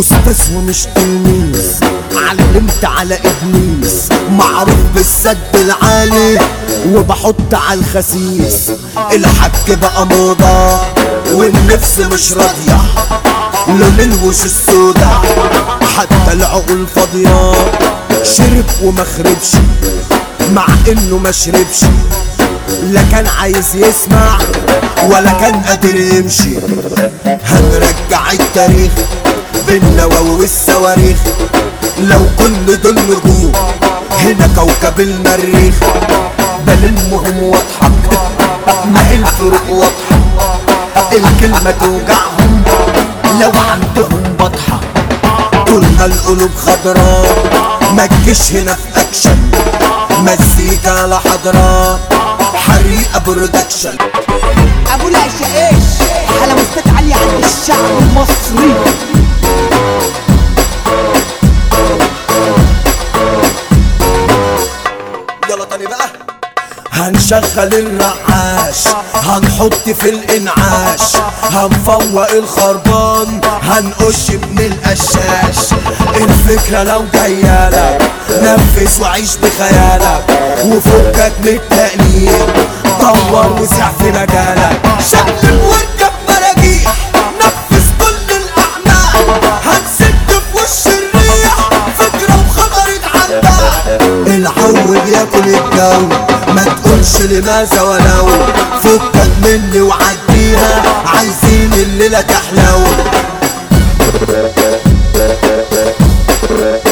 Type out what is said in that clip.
استاذ ومش تلميذ علمت على ابليس معروف بالسد العالي وبحط على الخسيس الحك بقى موضة والنفس مش راضية لون الوش السودا حتى العقول فاضية شرب وما خربش مع انه ما شربش لا كان عايز يسمع ولا كان قادر يمشي هنرجع التاريخ بالنووي والصواريخ لو كل دول نجوم هنا كوكب المريخ بلمهم واضحك ما هي الفروق واضحة الكلمة توجعهم لو عندهم بطحة طول ما القلوب خضراء ما تجيش هنا في اكشن مزيكا على حضرة حريقة برودكشن ابو العشاقاش على مستوى عالية عند الشعب المصري يلا تاني بقى هنشغل الرعاش هنحط في الانعاش هنفوق الخربان هنقش ابن القشاش الفكرة لو جايالك نفذ وعيش بخيالك وفكك من التقليد دور وسع في مجالك شقلب واركب مراجيح نفذ كل الاعمال هنسد في وش الريح فكرة وخبرت عندها العو بياكل الجو ما تقولش لماذا ولو فكك مني وعديها عايزين الليلة تحلو